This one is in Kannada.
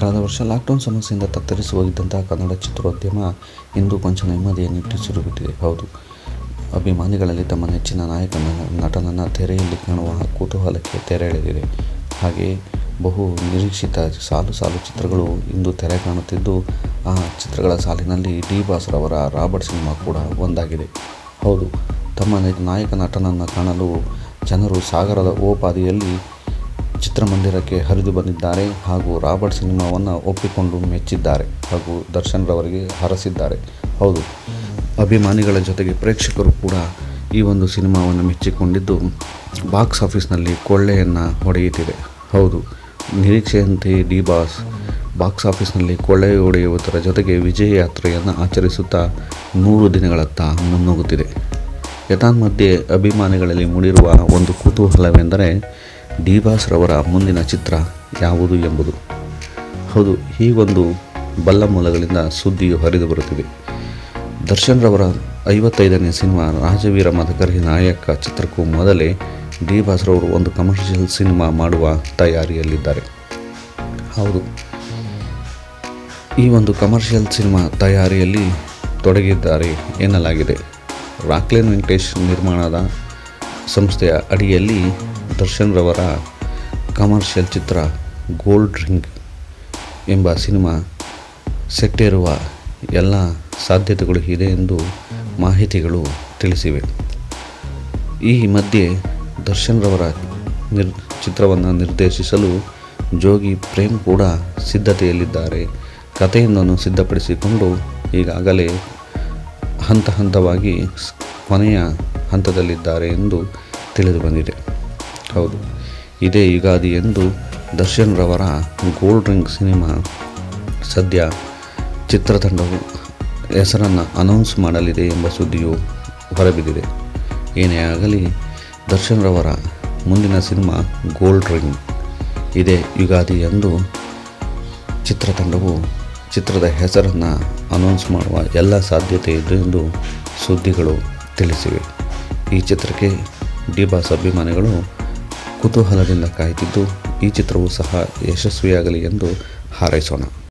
ಕಳೆದ ವರ್ಷ ಲಾಕ್ಡೌನ್ ಸಮಸ್ಯೆಯಿಂದ ತತ್ತರಿಸಿ ಹೋಗಿದ್ದಂತಹ ಕನ್ನಡ ಚಿತ್ರೋದ್ಯಮ ಇಂದು ಕೊಂಚ ನೆಮ್ಮದಿಯ ನಿಟ್ಟುಸಿರು ಬಿಟ್ಟಿದೆ ಹೌದು ಅಭಿಮಾನಿಗಳಲ್ಲಿ ತಮ್ಮ ನೆಚ್ಚಿನ ನಾಯಕನ ನಟನನ್ನು ತೆರೆಯಲ್ಲಿ ಕಾಣುವ ಕುತೂಹಲಕ್ಕೆ ತೆರೆ ಎಳೆದಿದೆ ಹಾಗೆಯೇ ಬಹು ನಿರೀಕ್ಷಿತ ಸಾಲು ಸಾಲು ಚಿತ್ರಗಳು ಇಂದು ತೆರೆ ಕಾಣುತ್ತಿದ್ದು ಆ ಚಿತ್ರಗಳ ಸಾಲಿನಲ್ಲಿ ಡಿ ಬಾಸ್ರವರ ರಾಬರ್ಟ್ ಸಿನಿಮಾ ಕೂಡ ಒಂದಾಗಿದೆ ಹೌದು ತಮ್ಮ ನೆ- ನಾಯಕ ನಟನನ್ನು ಕಾಣಲು ಜನರು ಸಾಗರದ ಓಪಾದಿಯಲ್ಲಿ ಚಿತ್ರಮಂದಿರಕ್ಕೆ ಹರಿದು ಬಂದಿದ್ದಾರೆ ಹಾಗೂ ರಾಬರ್ಟ್ ಸಿನಿಮಾವನ್ನು ಒಪ್ಪಿಕೊಂಡು ಮೆಚ್ಚಿದ್ದಾರೆ ಹಾಗೂ ದರ್ಶನ್ ರವರಿಗೆ ಹರಸಿದ್ದಾರೆ ಹೌದು ಅಭಿಮಾನಿಗಳ ಜೊತೆಗೆ ಪ್ರೇಕ್ಷಕರು ಕೂಡ ಈ ಒಂದು ಸಿನಿಮಾವನ್ನು ಮೆಚ್ಚಿಕೊಂಡಿದ್ದು ಬಾಕ್ಸ್ ಆಫೀಸ್ನಲ್ಲಿ ಕೊಳ್ಳೆಯನ್ನು ಹೊಡೆಯುತ್ತಿದೆ ಹೌದು ನಿರೀಕ್ಷೆಯಂತೆ ಡಿ ಬಾಸ್ ಬಾಕ್ಸ್ ಆಫೀಸ್ನಲ್ಲಿ ಕೊಳ್ಳೆ ಹೊಡೆಯುವುದರ ಜೊತೆಗೆ ವಿಜಯ ಯಾತ್ರೆಯನ್ನು ಆಚರಿಸುತ್ತಾ ನೂರು ದಿನಗಳತ್ತ ಮುನ್ನುಗ್ಗುತ್ತಿದೆ ಯಥಾನ್ಮಧ್ಯೆ ಅಭಿಮಾನಿಗಳಲ್ಲಿ ಮೂಡಿರುವ ಒಂದು ಕುತೂಹಲವೆಂದರೆ ಡಿ ಬಾಸ್ರವರ ಮುಂದಿನ ಚಿತ್ರ ಯಾವುದು ಎಂಬುದು ಹೌದು ಹೀಗೊಂದು ಬಲ್ಲ ಮೂಲಗಳಿಂದ ಸುದ್ದಿಯು ಹರಿದು ಬರುತ್ತಿದೆ ದರ್ಶನ್ ರವರ ಐವತ್ತೈದನೇ ಸಿನಿಮಾ ರಾಜವೀರ ಮದಕರಿ ನಾಯಕ ಚಿತ್ರಕ್ಕೂ ಮೊದಲೇ ಡಿ ಬಾಸ್ರವರು ಒಂದು ಕಮರ್ಷಿಯಲ್ ಸಿನಿಮಾ ಮಾಡುವ ತಯಾರಿಯಲ್ಲಿದ್ದಾರೆ ಹೌದು ಈ ಒಂದು ಕಮರ್ಷಿಯಲ್ ಸಿನಿಮಾ ತಯಾರಿಯಲ್ಲಿ ತೊಡಗಿದ್ದಾರೆ ಎನ್ನಲಾಗಿದೆ ರಾಕ್ಲೇನ್ ವೆಂಕಟೇಶ್ ನಿರ್ಮಾಣದ ಸಂಸ್ಥೆಯ ಅಡಿಯಲ್ಲಿ ದರ್ಶನ್ ರವರ ಕಮರ್ಷಿಯಲ್ ಚಿತ್ರ ಗೋಲ್ಡ್ ರಿಂಗ್ ಎಂಬ ಸಿನಿಮಾ ಸೆಟ್ಟೇರುವ ಎಲ್ಲ ಸಾಧ್ಯತೆಗಳು ಇದೆ ಎಂದು ಮಾಹಿತಿಗಳು ತಿಳಿಸಿವೆ ಈ ಮಧ್ಯೆ ದರ್ಶನ್ ರವರ ನಿರ್ ಚಿತ್ರವನ್ನು ನಿರ್ದೇಶಿಸಲು ಜೋಗಿ ಪ್ರೇಮ್ ಕೂಡ ಸಿದ್ಧತೆಯಲ್ಲಿದ್ದಾರೆ ಕಥೆಯೊಂದನ್ನು ಸಿದ್ಧಪಡಿಸಿಕೊಂಡು ಈಗಾಗಲೇ ಹಂತ ಹಂತವಾಗಿ ಸ್- ಕೊನೆಯ ಹಂತದಲ್ಲಿದ್ದಾರೆ ಎಂದು ತಿಳಿದು ಬಂದಿದೆ ಹೌದು ಇದೇ ಯುಗಾದಿ ಎಂದು ದರ್ಶನ್ ರವರ ಗೋಲ್ಡ್ ರಿಂಗ್ ಸಿನಿಮಾ ಸದ್ಯ ಚಿತ್ರತಂಡವು ಹೆಸರನ್ನು ಅನೌನ್ಸ್ ಮಾಡಲಿದೆ ಎಂಬ ಸುದ್ದಿಯು ಹೊರಬಿದ್ದಿದೆ ಏನೇ ಆಗಲಿ ದರ್ಶನ್ ರವರ ಮುಂದಿನ ಸಿನಿಮಾ ಗೋಲ್ಡ್ ರಿಂಗ್ ಇದೇ ಯುಗಾದಿ ಎಂದು ಚಿತ್ರತಂಡವು ಚಿತ್ರದ ಹೆಸರನ್ನು ಅನೌನ್ಸ್ ಮಾಡುವ ಎಲ್ಲ ಸಾಧ್ಯತೆ ಇದೆ ಎಂದು ಸುದ್ದಿಗಳು ತಿಳಿಸಿವೆ ಈ ಚಿತ್ರಕ್ಕೆ ಡಿ ಬಾಸ್ ಅಭಿಮಾನಿಗಳು ಕುತೂಹಲದಿಂದ ಕಾಯ್ತಿದ್ದು ಈ ಚಿತ್ರವೂ ಸಹ ಯಶಸ್ವಿಯಾಗಲಿ ಎಂದು ಹಾರೈಸೋಣ